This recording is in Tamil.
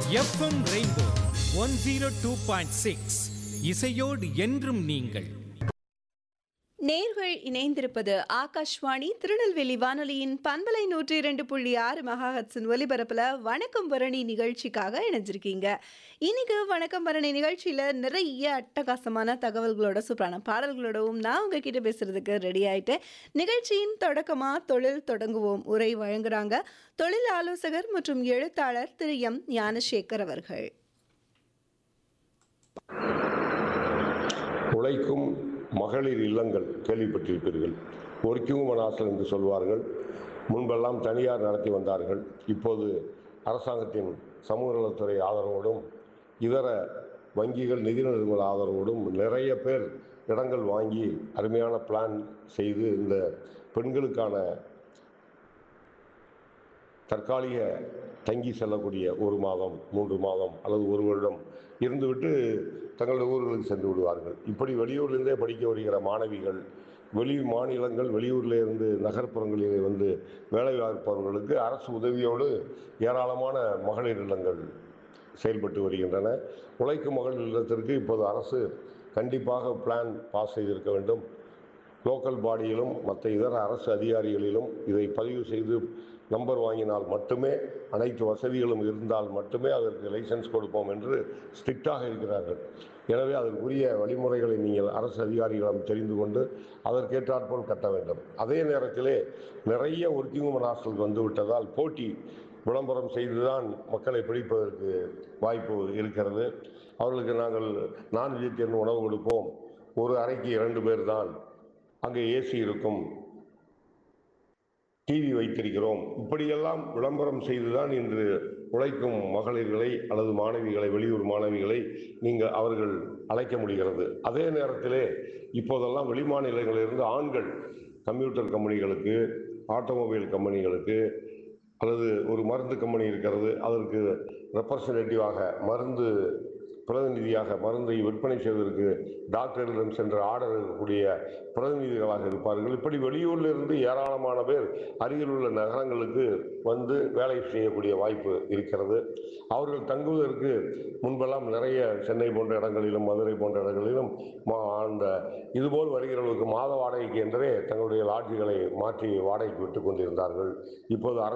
FM rainbow one zero two point six இசையோடு என்றும் நீங்கள் நேர்கள் இணைந்திருப்பது ஆகாஷ்வாணி திருநெல்வேலி வானொலியின் பண்பலை நூற்றி இரண்டு புள்ளி ஆறு மகாஹட்ஸின் ஒலிபரப்புல வணக்கம் பரணி நிகழ்ச்சிக்காக இணைஞ்சிருக்கீங்க இன்னைக்கு வணக்கம் பரணி நிகழ்ச்சியில நிறைய அட்டகாசமான தகவல்களோட சூப்பரான பாடல்களோடவும் நான் உங்ககிட்ட பேசுறதுக்கு ரெடி ஆயிட்டேன் நிகழ்ச்சியின் தொடக்கமா தொழில் தொடங்குவோம் உரை வழங்குறாங்க தொழில் ஆலோசகர் மற்றும் எழுத்தாளர் திரு எம் ஞானசேகர் அவர்கள் உழைக்கும் மகளிர் இல்லங்கள் கேள்விப்பட்டிருப்பீர்கள் ஒர்க்கிங் உமன் ஹாஸ்டல் என்று சொல்வார்கள் முன்பெல்லாம் தனியார் நடத்தி வந்தார்கள் இப்போது அரசாங்கத்தின் சமூக நலத்துறை ஆதரவோடும் இதர வங்கிகள் நிதி நிறுவன ஆதரவோடும் நிறைய பேர் இடங்கள் வாங்கி அருமையான பிளான் செய்து இந்த பெண்களுக்கான தற்காலிக தங்கி செல்லக்கூடிய ஒரு மாதம் மூன்று மாதம் அல்லது ஒரு வருடம் இருந்துவிட்டு தங்களுடைய ஊர்களுக்கு சென்று விடுவார்கள் இப்படி வெளியூர்லேருந்தே படிக்க வருகிற மாணவிகள் வெளி மாநிலங்கள் வெளியூரில் இருந்து நகர்ப்புறங்களிலே வந்து வேலை பார்ப்பவர்களுக்கு அரசு உதவியோடு ஏராளமான மகளிர் இல்லங்கள் செயல்பட்டு வருகின்றன உழைக்கும் மகளிர் இல்லத்திற்கு இப்போது அரசு கண்டிப்பாக பிளான் பாஸ் செய்திருக்க வேண்டும் லோக்கல் பாடியிலும் மற்ற இதர அரசு அதிகாரிகளிலும் இதை பதிவு செய்து நம்பர் வாங்கினால் மட்டுமே அனைத்து வசதிகளும் இருந்தால் மட்டுமே அதற்கு லைசன்ஸ் கொடுப்போம் என்று ஸ்ட்ரிக்டாக இருக்கிறார்கள் எனவே அதற்குரிய வழிமுறைகளை நீங்கள் அரசு அதிகாரிகளிடம் தெரிந்து கொண்டு அதற்கேற்றாற்போல் கட்ட வேண்டும் அதே நேரத்திலே நிறைய ஒர்க்கிங் உமன் ஹாஸ்டலுக்கு வந்து விட்டதால் போட்டி விளம்பரம் செய்துதான் மக்களை பிடிப்பதற்கு வாய்ப்பு இருக்கிறது அவர்களுக்கு நாங்கள் நான் வெஜிடேரியன் உணவு கொடுப்போம் ஒரு அறைக்கு இரண்டு பேர் தான் அங்கே ஏசி இருக்கும் டிவி வைத்திருக்கிறோம் இப்படியெல்லாம் விளம்பரம் செய்துதான் இன்று உழைக்கும் மகளிர்களை அல்லது மாணவிகளை வெளியூர் மாணவிகளை நீங்கள் அவர்கள் அழைக்க முடிகிறது அதே நேரத்திலே இப்போதெல்லாம் வெளிமாநிலங்களிலிருந்து ஆண்கள் கம்ப்யூட்டர் கம்பெனிகளுக்கு ஆட்டோமொபைல் கம்பெனிகளுக்கு அல்லது ஒரு மருந்து கம்பெனி இருக்கிறது அதற்கு ரெப்ரசன்டேட்டிவாக மருந்து பிரதிநிதியாக மருந்தை விற்பனை செய்வதற்கு டாக்டர்களிடம் சென்று ஆர்டர் இருக்கக்கூடிய பிரதிநிதிகளாக இருப்பார்கள் இப்படி வெளியூரில் இருந்து ஏராளமான பேர் அருகில் உள்ள நகரங்களுக்கு வந்து வேலை செய்யக்கூடிய வாய்ப்பு இருக்கிறது அவர்கள் தங்குவதற்கு முன்பெல்லாம் நிறைய சென்னை போன்ற இடங்களிலும் மதுரை போன்ற இடங்களிலும் மா- அந்த இதுபோல் வருகிறவர்களுக்கு மாத வாடகைக்கு என்றே தங்களுடைய லாட்ஜுகளை மாற்றி வாடகைக்கு விட்டு கொண்டிருந்தார்கள் இப்போது அரசு